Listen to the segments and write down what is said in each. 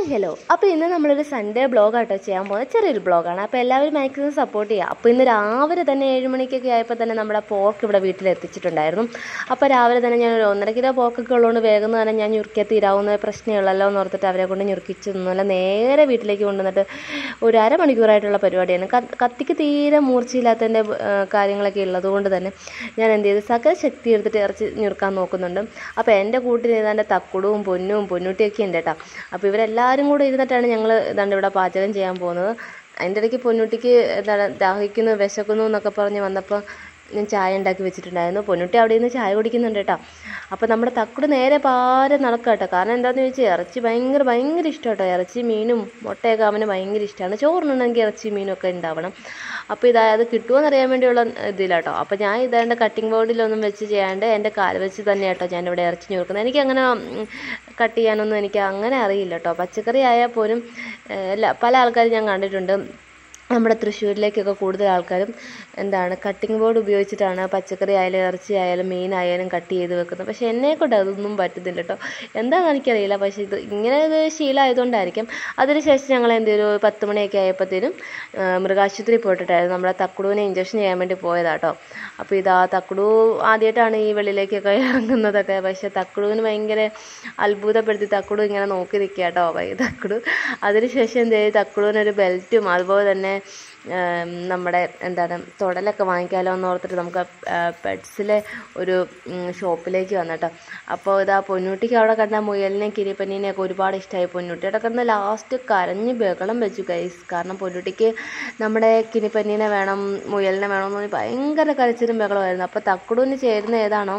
hi hello അപ്പോൾ ഇന്ന് നമ്മളൊരു സൺഡേ ബ്ലോഗാട്ടോ ചെയ്യാൻ പോകുന്നത് ചെറിയൊരു ബ്ലോഗാണ് അപ്പോൾ എല്ലാവരും മാക്സിമം സപ്പോർട്ട് ചെയ്യുക അപ്പോൾ ഇന്ന് രാവിലെ തന്നെ ഏഴ് മണിക്കൊക്കെ ആയപ്പോൾ തന്നെ നമ്മുടെ പോർക്ക് ഇവിടെ വീട്ടിൽ എത്തിച്ചിട്ടുണ്ടായിരുന്നു അപ്പോൾ രാവിലെ തന്നെ ഞാൻ ഒരു ഒന്നര കിലോ പോക്കൊക്കെ ഉള്ളതുകൊണ്ട് വേഗം തന്നെ ഞാൻ ഞുറുക്കിയാൽ തീരാവുന്ന പ്രശ്നമുള്ളല്ലോ എന്ന് ഓർത്തിട്ട് അവരെ കൊണ്ട് ഞുറുക്കിച്ചു തന്നില്ല നേരെ വീട്ടിലേക്ക് കൊണ്ടുവന്നിട്ട് ഒരു അരമണിക്കൂറായിട്ടുള്ള പരിപാടിയാണ് ക- കത്തിക്ക് തീരെ മൂർച്ചയില്ലാത്തതിൻ്റെ കാര്യങ്ങളൊക്കെ ഉള്ളത് കൊണ്ട് തന്നെ ഞാൻ എന്ത് ചെയ്തു സകല ശക്തി എടുത്തിട്ട് ഇറച്ചി ഞുറുക്കാൻ നോക്കുന്നുണ്ട് അപ്പോൾ എൻ്റെ കൂട്ടിന് ഏതാണ്ട് തക്കുടവും പൊന്നും പൊന്നൂട്ടിയൊക്കെ ഉണ്ട് കേട്ടോ അപ്പോൾ ഇവരെല്ലാവരും കൂടെ ഇരുന്നിട്ടാണ് ഞങ്ങൾ ഏതാണ്ട് ഇവിടെ പാചകം ചെയ്യാൻ പോകുന്നത് അതിൻ്റെ ഇടയ്ക്ക് പൊന്നൂട്ടിക്ക് എന്താണ് ദാഹിക്കുന്നു വിശക്കുന്നു എന്നൊക്കെ പറഞ്ഞ് വന്നപ്പോൾ ഞാൻ ചായ ഉണ്ടാക്കി വെച്ചിട്ടുണ്ടായിരുന്നു പൊന്നൂട്ടി അവിടെ നിന്ന് ചായ കുടിക്കുന്നുണ്ട് കേട്ടോ അപ്പോൾ നമ്മുടെ തക്കുട് നേരെ പാരെ നടക്കുക കേട്ടോ കാരണം എന്താണെന്ന് ചോദിച്ചാൽ ഇറച്ചി ഭയങ്കര ഭയങ്കര ഇഷ്ടം കേട്ടോ ഇറച്ചി മീനും മുട്ടയൊക്കെ അവന് ഭയങ്കര ഇഷ്ടമാണ് ചോറിനുണ്ടെങ്കിൽ ഇറച്ചി മീനും ഒക്കെ ഉണ്ടാവണം അപ്പോൾ ഇതാ അത് കിട്ടുമോയെന്ന് അറിയാൻ വേണ്ടിയുള്ള ഇതിലാട്ടോ അപ്പോൾ ഞാൻ ഇതാണ്ട് കട്ടിംഗ് ബോർഡിലൊന്നും വെച്ച് ചെയ്യാണ്ട് എൻ്റെ കാല് വെച്ച് തന്നെ കേട്ടോ ഞാനിവിടെ ഇറച്ചി ഞുറുക്കുന്നത് എനിക്ക് അങ്ങനെ കട്ട് ചെയ്യാനൊന്നും എനിക്ക് അങ്ങനെ അറിയില്ല കേട്ടോ പച്ചക്കറി ആയാൽ പോലും ഏഹ്, എല്ലാ പല ആൾക്കാരും ഞാൻ കണ്ടിട്ടുണ്ട് നമ്മുടെ തൃശ്ശൂരിലേക്കൊക്കെ കൂടുതൽ ആൾക്കാരും എന്താണ് കട്ടിംഗ് ബോർഡ് ഉപയോഗിച്ചിട്ടാണ് പച്ചക്കറി ആയാലും ഇറച്ചി ആയാലും മീനായാലും കട്ട് ചെയ്ത് വെക്കുന്നത് പക്ഷേ എന്നെ കൊണ്ട് അതൊന്നും പറ്റുന്നില്ല കേട്ടോ എന്താണെന്ന് എനിക്കറിയില്ല പക്ഷേ ഇത് ഇങ്ങനെ ഒരു ശീലമായതുകൊണ്ടായിരിക്കും അതിനുശേഷം ഞങ്ങൾ എന്ത് ചെയ്തു ഒരു പത്ത് മണിയൊക്കെ ആയപ്പോഴത്തേനും മൃഗാശുപത്രി പോയിട്ടിട്ടായിരുന്നു നമ്മുടെ തക്കുടുവിനെ ഇഞ്ചക്ഷൻ ചെയ്യാൻ വേണ്ടി പോയതാട്ടോ അപ്പോൾ ഇതാ തക്കുടു ആദ്യമായിട്ടാണ് ഈ വെളിയിലേക്കൊക്കെ ഇറങ്ങുന്നതൊക്കെ പക്ഷേ തക്കുടുവിന് ഭയങ്കര അത്ഭുതപ്പെടുത്തി തക്കുടു ഇങ്ങനെ നോക്കി നിൽക്കുക കേട്ടോ തക്കുടു അതിനുശേഷം എന്ത് ചെയ്തു തക്കുടുവിനൊരു ബെൽറ്റും അതുപോലെ തന്നെ ഉം, നമ്മുടെ എന്താണ് തുടലൊക്കെ വാങ്ങിക്കാമല്ലോ എന്ന് ഓർത്തിട്ട് നമുക്ക് പെറ്റ്സിലെ ഒരു ഉം, ഷോപ്പിലേക്ക് വന്നിട്ടോ അപ്പോൾ ഇതാ പൊന്നൂട്ടിക്ക് അവിടെ കണ്ട മുയലിനെ കിരിപ്പനീനെയൊക്കെ ഒരുപാട് ഇഷ്ടമായി പൊന്നൂട്ടി അവിടെ കിടന്ന് ലാസ്റ്റ് കരഞ്ഞ് ബഹളം വെച്ചു ഗൈസ് കാരണം പൊന്നൂട്ടിക്ക് നമ്മുടെ കിനിപ്പന്നീനെ വേണം മുയലിനെ വേണം എന്ന് പറഞ്ഞ് ഭയങ്കര കരച്ചിലും ബഹളമായിരുന്നു അപ്പോൾ തക്കുടൂന് ചേരുന്ന ഏതാണോ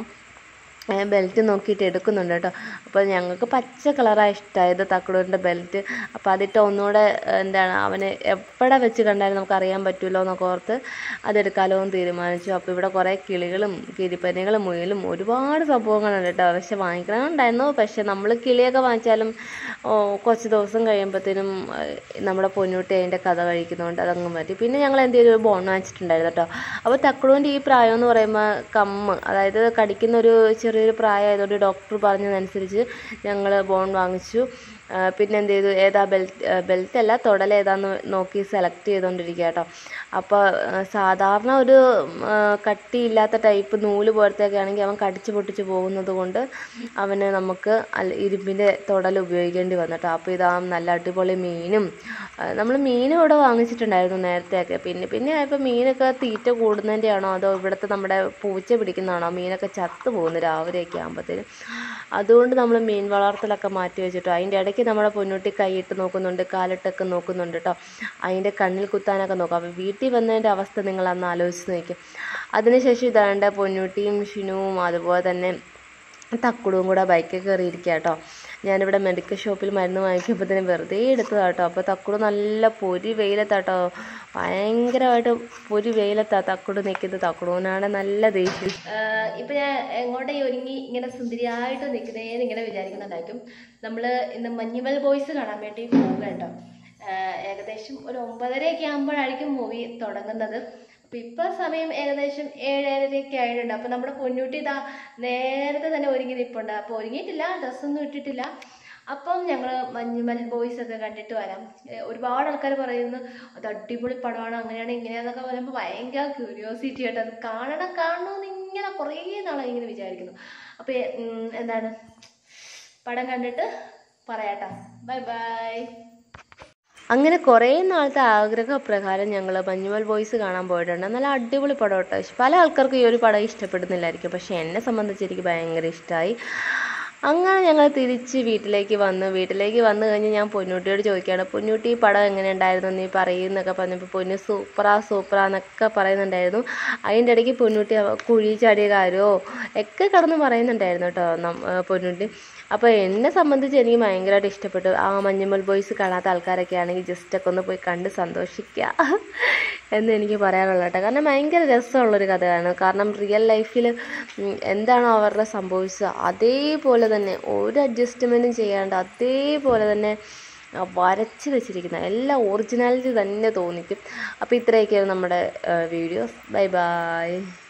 ബെൽറ്റ് നോക്കിയിട്ട് എടുക്കുന്നുണ്ട് കേട്ടോ അപ്പോൾ ഞങ്ങൾക്ക് പച്ച കളറാണ് ഇഷ്ടമായത് തക്കുടൂരിൻ്റെ ബെൽറ്റ് അപ്പോൾ അതിട്ട് ഒന്നുകൂടെ ഏഹ്, എന്താണ് അവന് എവിടെ വെച്ച് കണ്ടാലും നമുക്ക് അറിയാൻ പറ്റുമല്ലോ എന്നൊക്കെ ഓർത്ത് അതെടുക്കാലോ എന്ന് തീരുമാനിച്ചു അപ്പോൾ ഇവിടെ കുറേ കിളികളും കിരിപ്പനികളും മുയലും ഒരുപാട് സംഭവങ്ങളുണ്ട് കേട്ടോ പക്ഷെ വാങ്ങിക്കണമെന്നുണ്ടായിരുന്നു പക്ഷെ നമ്മൾ കിളിയൊക്കെ വാങ്ങിച്ചാലും ഓ, കുറച്ച് ദിവസം കഴിയുമ്പോഴത്തേനും ഏഹ്, നമ്മുടെ പൊന്നൂട്ടി അതിൻ്റെ കഥ കഴിക്കുന്നതുകൊണ്ട് അതങ്ങ് മാറ്റി പിന്നെ ഞങ്ങൾ എന്ത് ചെയ്തു ഒരു ബോൺ വാങ്ങിച്ചിട്ടുണ്ടായിരുന്നു കേട്ടോ അപ്പോൾ തക്കുടൂൻ്റെ ഈ പ്രായം എന്ന് പറയുമ്പോൾ കമ്മ് അതായത് കടിക്കുന്ന ഒരു ചെറിയൊരു പ്രായമായതുകൊണ്ട് ഡോക്ടർ പറഞ്ഞതനുസരിച്ച് ഞങ്ങൾ ബോൺ വാങ്ങിച്ചു ആ, പിന്നെ എന്ത് ചെയ്തു ഏതാ ബെൽറ്റ് ബെൽറ്റ് അല്ല തുടൽ ഏതാന്ന് നോക്കി സെലക്ട് ചെയ്തുകൊണ്ടിരിക്കുക കേട്ടോ അപ്പോൾ ആ, സാധാരണ ഒരു ആ, കട്ടിയില്ലാത്ത ടൈപ്പ് നൂല് പോലത്തെയൊക്കെ ആണെങ്കിൽ അവൻ കടിച്ച് പൊട്ടിച്ച് പോകുന്നത് കൊണ്ട് അവന് നമുക്ക് അല്ല ഇരുമ്പിൻ്റെ തുടൽ ഉപയോഗിക്കേണ്ടി വന്നു കേട്ടോ അപ്പോൾ ഇതാ നല്ല അടിപൊളി മീനും നമ്മൾ മീനും ഇവിടെ വാങ്ങിച്ചിട്ടുണ്ടായിരുന്നു നേരത്തെയൊക്കെ പിന്നെ പിന്നെ ആയപ്പോൾ മീനൊക്കെ തീറ്റ കൂടുന്നതിൻ്റെ ആണോ അതോ ഇവിടുത്തെ നമ്മുടെ പൂച്ച പിടിക്കുന്നതാണോ മീനൊക്കെ ചത്തു പോകുന്നു രാവിലെയൊക്കെ ആകുമ്പോഴത്തേനും അതുകൊണ്ട് നമ്മൾ മീൻ വളർത്തലൊക്കെ മാറ്റി വെച്ചിട്ടോ അതിൻ്റെ ഇടയ്ക്ക് നമ്മുടെ പൊന്നൂട്ടി കൈയിട്ട് നോക്കുന്നുണ്ട് കാലിട്ടൊക്കെ നോക്കുന്നുണ്ട് കേട്ടോ അതിൻ്റെ കണ്ണിൽ കുത്താനൊക്കെ നോക്കും അപ്പോൾ വീട്ടിൽ വന്നതിൻ്റെ അവസ്ഥ നിങ്ങൾ അന്ന് ആലോചിച്ച് നോക്കും അതിനുശേഷം ഇതാണ്ട് പൊന്നൂട്ടിയും ഷിനുവും അതുപോലെ തന്നെ തക്കുടും കൂടെ ബൈക്കിൽ കയറിയിരിക്കുക കേട്ടോ ഞാനിവിടെ മെഡിക്കൽ ഷോപ്പിൽ മരുന്ന് വാങ്ങിക്കുമ്പോഴത്തേന് വെറുതെ എടുത്തതാ കേട്ടോ അപ്പോൾ തക്കുട് നല്ല പൊരി വെയിലത്താട്ടോ ഭയങ്കരമായിട്ട് പൊരി വെയിലത്താ തക്കുട് നിൽക്കുന്നത് തക്കുടൂനാണ് നല്ല ദേഷ്യം ഇപ്പം ഞാൻ എങ്ങോട്ടേ ഒരുങ്ങി ഇങ്ങനെ സുന്ദരിയായിട്ട് നിൽക്കുന്നതെന്ന് ഇങ്ങനെ വിചാരിക്കുന്നുണ്ടായിരിക്കും നമ്മൾ ഇന്ന് മഞ്ഞുമൽ ബോയ്സ് കാണാൻ വേണ്ടി പോകുക കേട്ടോ ആഹ് ഏകദേശം ഒരു ഒമ്പതരയൊക്കെ ആകുമ്പോഴായിരിക്കും മൂവി തുടങ്ങുന്നത് അപ്പോൾ ഇപ്പോൾ സമയം ഏകദേശം ഏഴരയൊക്കെ ആയിട്ടുണ്ട് അപ്പോൾ നമ്മുടെ പൊന്നൂട്ടി ഇതാ നേരത്തെ തന്നെ ഒരുങ്ങി നിൽപ്പുണ്ട് അപ്പോൾ ഒരുങ്ങിയിട്ടില്ല ഡ്രസ്സൊന്നും ഇട്ടിട്ടില്ല അപ്പം ഞങ്ങൾ മഞ്ഞുമൽ ബോയ്സ് ഒക്കെ കണ്ടിട്ട് വരാം ഏ, ഒരുപാട് ആൾക്കാർ പറയുന്നു അത് അടിപൊളി പടമാണ് അങ്ങനെയാണ് ഇങ്ങനെയാന്നൊക്കെ പറയുമ്പോൾ ഭയങ്കര ക്യൂരിയോസിറ്റി ആയിട്ട് അത് കാണണം കാണണമെന്ന് ഇങ്ങനെ കുറേ നാളായി ഇങ്ങനെ വിചാരിക്കുന്നു അപ്പോൾ എന്താണ് പടം കണ്ടിട്ട് പറയാട്ടോ ബൈ ബൈ അങ്ങനെ കുറേ നാളത്തെ ആഗ്രഹപ്രകാരം ഞങ്ങൾ മഞ്ഞുമൽ ബോയ്സ് കാണാൻ പോയിട്ടുണ്ട് നല്ല അടിപൊളി പടം കേട്ടോ പക്ഷെ പല ആൾക്കാർക്കും ഈ ഒരു പടം ഇഷ്ടപ്പെടുന്നില്ലായിരിക്കും പക്ഷെ എന്നെ സംബന്ധിച്ച് എനിക്ക് ഭയങ്കര ഇഷ്ടമായി അങ്ങനെ ഞങ്ങൾ തിരിച്ച് വീട്ടിലേക്ക് വന്നു വീട്ടിലേക്ക് വന്നു കഴിഞ്ഞ് ഞാൻ പൊന്നൂട്ടിയോട് ചോദിക്കുകയാണ് പൊന്നൂട്ടി ഈ പടം എങ്ങനെ ഉണ്ടായിരുന്നു നീ പറയുന്നൊക്കെ പറഞ്ഞപ്പോൾ പൊന്നു സൂപ്പറാ സൂപ്പറാ എന്നൊക്കെ പറയുന്നുണ്ടായിരുന്നു അതിൻ്റെ ഇടയ്ക്ക് പൊന്നൂട്ടി അവ- കുഴി ചാടിയ കാര്യമോ ഒക്കെ കടന്ന് പറയുന്നുണ്ടായിരുന്നു കേട്ടോ നം- ആ, പൊന്നൂട്ടി അപ്പോൾ എന്നെ സംബന്ധിച്ച് എനിക്ക് ഭയങ്കരമായിട്ട് ഇഷ്ടപ്പെട്ടു ആ മഞ്ഞുമൽ ബോയ്സ് കാണാത്ത ആൾക്കാരൊക്കെ ആണെങ്കിൽ ജസ്റ്റ് ഒക്കെ ഒന്ന് പോയി കണ്ട് സന്തോഷിക്കുക എന്ന് എനിക്ക് പറയാനുള്ളത് കേട്ടോ കാരണം ഭയങ്കര രസമുള്ളൊരു കഥയാണ് കാരണം റിയൽ ലൈഫിൽ എന്താണോ അവരുടെ സംഭവിച്ചത് അതേപോലെ തന്നെ ഒരു അഡ്ജസ്റ്റ്മെൻറ്റും ചെയ്യാണ്ട് അതേപോലെ തന്നെ ആ, വരച്ച് വെച്ചിരിക്കുന്ന എല്ലാം ഒറിജിനാലിറ്റി തന്നെ തോന്നിക്കും അപ്പോൾ ഇത്രയൊക്കെയാണ് നമ്മുടെ വീഡിയോസ് ബൈ ബൈ